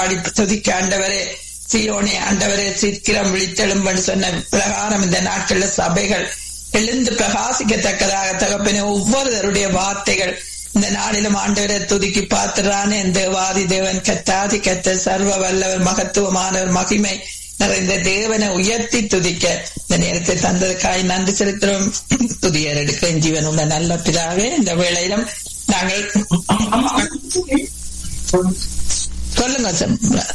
பாடி துதிக்க ஆண்டவரே சியோனே ஆண்டவரே சீக்கிரம் விழித்தெழும்பன்னு சொன்ன பிரகாரம் இந்த நாட்கள்ல சபைகள் எழுந்து பிரகாசிக்கத்தக்கதாக தகப்பனே ஒவ்வொருவருடைய வார்த்தைகள் இந்த நாளிலும் ஆண்டவரை துதிக்கி பார்த்துறானே இந்த வாதி தேவன் கத்தாதி கத்த சர்வ வல்லவர் மகத்துவமானவர் மகிமை நிறைந்த தேவனை உயர்த்தி துதிக்க இந்த நேரத்தை தந்ததுக்காய் நன்றி செலுத்துறோம் துதியர் எடுக்க ஜீவன் உள்ள நல்ல பிதாவே இந்த வேளையிலும் நாங்கள் சொல்லுங்க சார்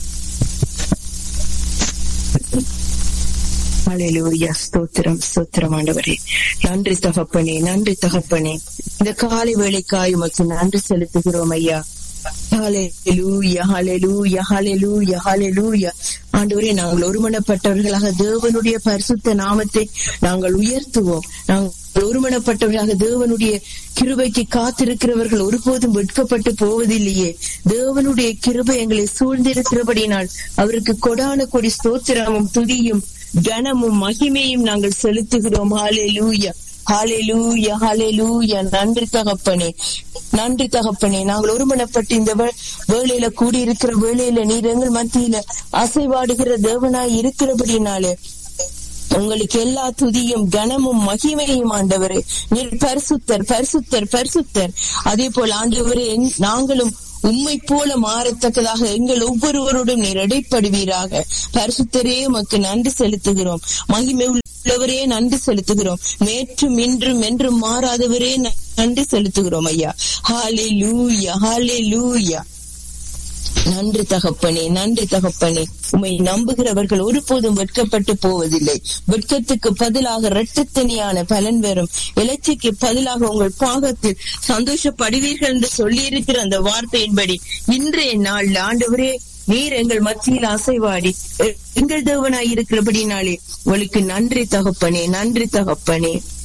ஹalleluya ஸ்தோத்திரம் ஸ்தோத்திரம் ஆண்டவரே நன்றி தகப்பனே நன்றி தகப்பனே இந்த காலை வேளைக்காய் உமக்கு நன்றி செலுத்துகிறோம் ஐயா ஹalleluya ஹalleluya ஹalleluya ஹalleluya ஆண்டவரே நாங்கள் ஒருமனப்பட்டவர்களாக தேவனுடைய பரிசுத்த நாமத்தை நாங்கள் உயர்த்துவோம் நாங்கள் ஒருமனப்பட்டவர்களாக தேவனுடைய கிருபைக்கு காத்திருக்கிறவர்கள் ஒருபோதும் வெட்கப்பட்டு போவதில்லையே தேவனுடைய கிருபை எங்களை சூழ்ந்திருக்கிறபடினால் அவருக்கு கொடான கொடி ஸ்தோத்திரமும் துதியும் கனமும் மகிமையும் நாங்கள் செலுத்துகிறோம் ஹalleluya ஹalleluya ஹalleluya நன்றி தகப்பனே நன்றி தகப்பனே நாங்கள் ஒருமனப்பட்டு இந்த வே- வேளையில கூடியிருக்கிற வேளையில நீர் எங்கள் மத்தியில அசைவாடுகிற தேவனாய் இருக்கிறபடினாலே உங்களுக்கு எல்லா துதியும் கனமும் மகிமையும் ஆண்டவரே நீர் பரிசுத்தர் பரிசுத்தர் பரிசுத்தர் அதே போல ஆண்டவரே எங்- நாங்களும் உம்மை போல மாறத்தக்கதாக எங்கள் ஒவ்வொருவரோடும் நீர் இடைப்படுவீராக பரிசுத்தரே உமக்கு நன்றி செலுத்துகிறோம் மகிமை உள்ளவரே நன்றி செலுத்துகிறோம் நேற்றும் இன்றும் என்றும் மாறாதவரே ந- நன்றி செலுத்துகிறோம் ஐயா ஹாலே லூயா ஹாலே லூயா நன்றி தகப்பனே நன்றி தகப்பனே உம்மை நம்புகிறவர்கள் ஒருபோதும் வெட்கப்பட்டு போவதில்லை வெட்கத்துக்கு பதிலாக இரட்டத்தனியான பலன் பெறும் இலச்சைக்கு பதிலாக உங்கள் பாகத்தில் சந்தோஷப்படுவீர்கள் என்று சொல்லியிருக்கிற அந்த வார்த்தையின்படி இன்றைய நாள் ஆண்டவரே நீர் எங்கள் மத்தியில் அசைவாடி எங்கள் தேவனாய் இருக்கிறபடினாலே உங்களுக்கு நன்றி தகப்பனே நன்றி தகப்பனே